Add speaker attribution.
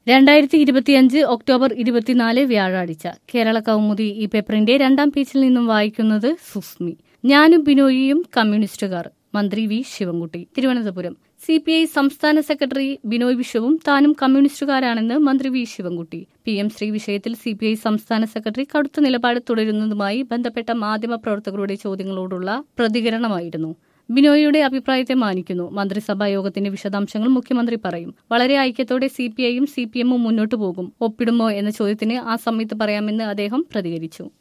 Speaker 1: രണ്ടായിരത്തി ഇരുപത്തിയഞ്ച് ഒക്ടോബർ ഇരുപത്തിനാല് വ്യാഴാഴ്ച കേരള കൗമുദി ഈ പേപ്പറിന്റെ രണ്ടാം പേജിൽ നിന്നും വായിക്കുന്നത് സുസ്മി ഞാനും ബിനോയിയും കമ്മ്യൂണിസ്റ്റുകാർ മന്ത്രി V Sivankutty Thiruvananthapuram C P I സംസ്ഥാന സെക്രട്ടറി ബിനോയ് വിശ്വവും താനും കമ്മ്യൂണിസ്റ്റുകാരാണെന്ന് മന്ത്രി V Sivankutty P M Shri വിഷയത്തിൽ സി പി ഐ സംസ്ഥാന സെക്രട്ടറി കടുത്ത നിലപാട് തുടരുന്നതുമായി ബന്ധപ്പെട്ട മാധ്യമപ്രവർത്തകരുടെ ചോദ്യങ്ങളോടുള്ള പ്രതികരണമായിരുന്നു ബിനോയിയുടെ അഭിപ്രായത്തെ മാനിക്കുന്നു മന്ത്രിസഭാ യോഗത്തിന്റെ വിശദാംശങ്ങൾ മുഖ്യമന്ത്രി പറയും വളരെ ഐക്യത്തോടെ സി പി ഐയും സി പി എമ്മും മുന്നോട്ടു പോകും ഒപ്പിടുമോ എന്ന ചോദ്യത്തിന് ആ സമയത്ത് പറയാമെന്ന് അദ്ദേഹം പ്രതികരിച്ചു